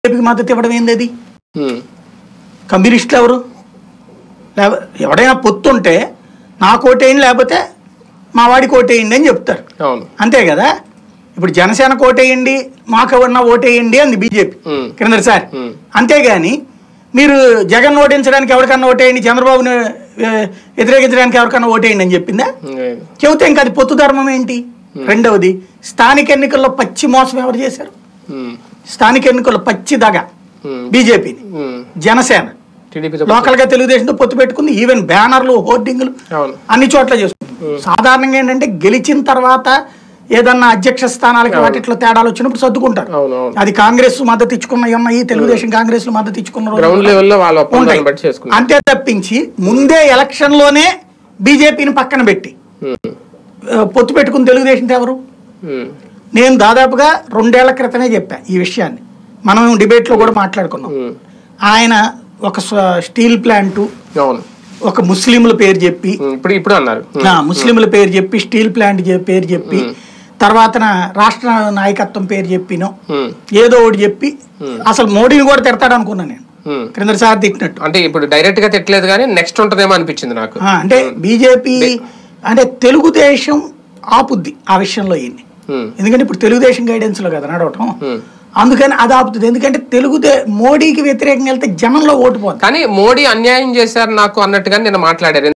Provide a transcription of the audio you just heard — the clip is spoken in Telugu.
బీజేపీకి మద్దతు ఇవ్వడం ఏంది అది ఉమ్, కమ్యూనిస్టులు ఎవరు లేవ ఎవడైనా పొత్తు ఉంటే నా కోటేయండి లేకపోతే మా వాడి కోటేయండి అని చెప్తారు అవును అంతే కదా ఇప్పుడు జనసేన కోటేయండి మాకు ఎవరన్నా ఓటేయండి అంది బీజేపీ ఉమ్, క్రిందసారి ఉమ్, అంతేగాని మీరు జగన్ ఓటించడానికి ఎవరికన్నా ఓటేయండి చంద్రబాబుని ఏ, వ్యతిరేకించడానికి ఎవరికన్నా ఓటేయండి అని చెప్పిందా ఉమ్, చెబితే ఇంకా అది పొత్తు ధర్మం ఏంటి రెండవది స్థానిక ఎన్నికల్లో పచ్చి మోసం ఎవరు చేశారు ఉమ్, స్థానిక ఎన్నికల్లో పచ్చి దగ ఉమ్, బీజేపీని ఉమ్. జనసేన టీడీపీతో లోకల్ గా తెలుగుదేశంతో పొత్తు పెట్టుకుంది ఈవెన్ బ్యానర్లు హోర్డింగ్లు అవును అన్ని చోట్ల చేస్తుంది సాధారణంగా ఏంటంటే గెలిచిన తర్వాత ఏదన్నా అధ్యక్ష స్థానాలకి వాటిట్లో తేడాలు వచ్చినప్పుడు సర్దుకుంటారు అవును అవును అది కాంగ్రెస్ మద్దతు ఇచ్చుకున్న ఉన్నాయి తెలుగుదేశం కాంగ్రెస్ మద్దతు ఇచ్చుకున్న రోజులు గ్రౌండ్ లెవెల్లో వాళ్ళ ఒప్పందాన్ని ఉంటాయి. బట్టి చేసుకున్నారు అంతే తప్పించి ముందే ఎలక్షన్ లోనే బీజేపీని పక్కన పెట్టి ఉమ్, ఆ, పొత్తు పెట్టుకుని తెలుగుదేశం ఎవరు ఉమ్, నేను దాదాపుగా రెండేళ్ల క్రితమే చెప్పా ఈ విషయాన్ని మనం డిబేట్ లో కూడా మాట్లాడుకున్నాం ఉమ్, ఆయన ఒక స్వ- స్టీల్ ప్లాంటు అవును ఒక ముస్లింల పేరు చెప్పి ఉమ్, ఇప్పుడు ఇప్పుడు అన్నారు ఉమ్, ఆ, ముస్లింల పేరు చెప్పి స్టీల్ ప్లాంట్ చె- పేరు చెప్పి తర్వాత రాష్ట్ర నాయకత్వం పేరు చెప్పినో ఉమ్, ఏదో ఒకటి చెప్పి అసలు మోడీని కూడా తిడతాడు అనుకున్నా నేను ఉమ్. క్రిందసారి తిట్టినట్టు అంటే ఇప్పుడు డైరెక్ట్ గా తిట్టలేదు కానీ నెక్స్ట్ ఉంటదేమో అనిపించింది నాకు ఆ, అంటే బీజేపీ అంటే తెలుగుదేశం ఆపుద్ది ఆ విషయంలో ఈయన్ని ఉమ్, ఎందుకంటే ఇప్పుడు తెలుగుదేశం గైడెన్స్ లో కదా నడవటం ఉమ్. అందుకని అది ఆపుతుంది ఎందుకంటే తెలుగుదే మోడీకి వ్యతిరేకంగా వెళ్తే జనంలో ఓటు పోతుంది కానీ మోడీ అన్యాయం చేశారు నాకు అన్నట్టుగా నిన్న మాట్లాడారు